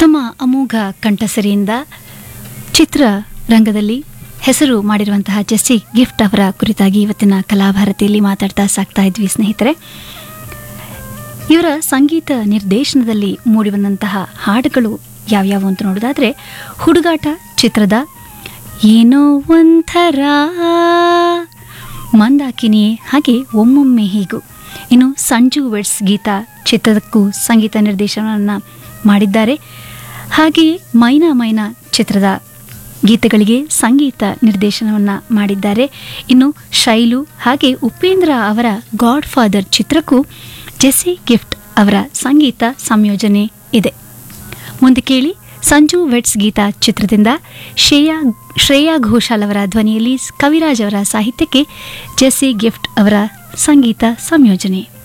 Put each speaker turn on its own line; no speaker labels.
ತಮ್ಮ ಅಮೋಘ ಕಂಠಸರಿಯಿಂದ ಚಿತ್ರರಂಗದಲ್ಲಿ ಹೆಸರು ಮಾಡಿರುವಂತಹ ಜೆಸ್ಸಿ ಗಿಫ್ಟ್ ಅವರ ಕುರಿತಾಗಿ ಇವತ್ತಿನ ಕಲಾಭಾರತಿಯಲ್ಲಿ ಮಾತಾಡ್ತಾ ಸಾಕ್ತಾ ಇದ್ವಿ ಸ್ನೇಹಿತರೆ ಇವರ ಸಂಗೀತ ನಿರ್ದೇಶನದಲ್ಲಿ ಮೂಡಿಬಂದಂತಹ ಹಾಡುಗಳು ಯಾವ್ಯಾವು ಅಂತ ನೋಡೋದಾದ್ರೆ ಹುಡುಗಾಟ ಚಿತ್ರದ ಏನೋ ಒಂಥರ ಮಂದಾಕಿನಿ ಹಾಗೆ ಒಮ್ಮೊಮ್ಮೆ ಹೀಗೂ ಇನ್ನು ಸಂಜು ವೆಡ್ಸ್ ಗೀತ ಚಿತ್ರಕ್ಕೂ ಸಂಗೀತ ನಿರ್ದೇಶನವನ್ನು ಮಾಡಿದ್ದಾರೆ ಹಾಗೆಯೇ ಮೈನಾ ಮೈನಾ ಚಿತ್ರದ ಗೀತೆಗಳಿಗೆ ಸಂಗೀತ ನಿರ್ದೇಶನವನ್ನು ಮಾಡಿದ್ದಾರೆ ಇನ್ನು ಶೈಲು ಹಾಗೆ ಉಪೇಂದ್ರ ಅವರ ಗಾಡ್ ಫಾದರ್ ಚಿತ್ರಕ್ಕೂ ಜೆಸ್ಸಿ ಗಿಫ್ಟ್ ಅವರ ಸಂಗೀತ ಸಂಯೋಜನೆ ಇದೆ ಮುಂದೆ ಕೇಳಿ ಸಂಜು ವೆಟ್ಸ್ ಗೀತ ಚಿತ್ರದಿಂದ ಶ್ರೇಯಾ ಶ್ರೇಯಾ ಘೋಷಾಲ್ ಅವರ ಧ್ವನಿಯಲ್ಲಿ ಕವಿರಾಜ್ ಅವರ ಸಾಹಿತ್ಯಕ್ಕೆ ಜೆಸ್ಸಿ ಗಿಫ್ಟ್ ಅವರ ಸಂಗೀತ ಸಂಯೋಜನೆ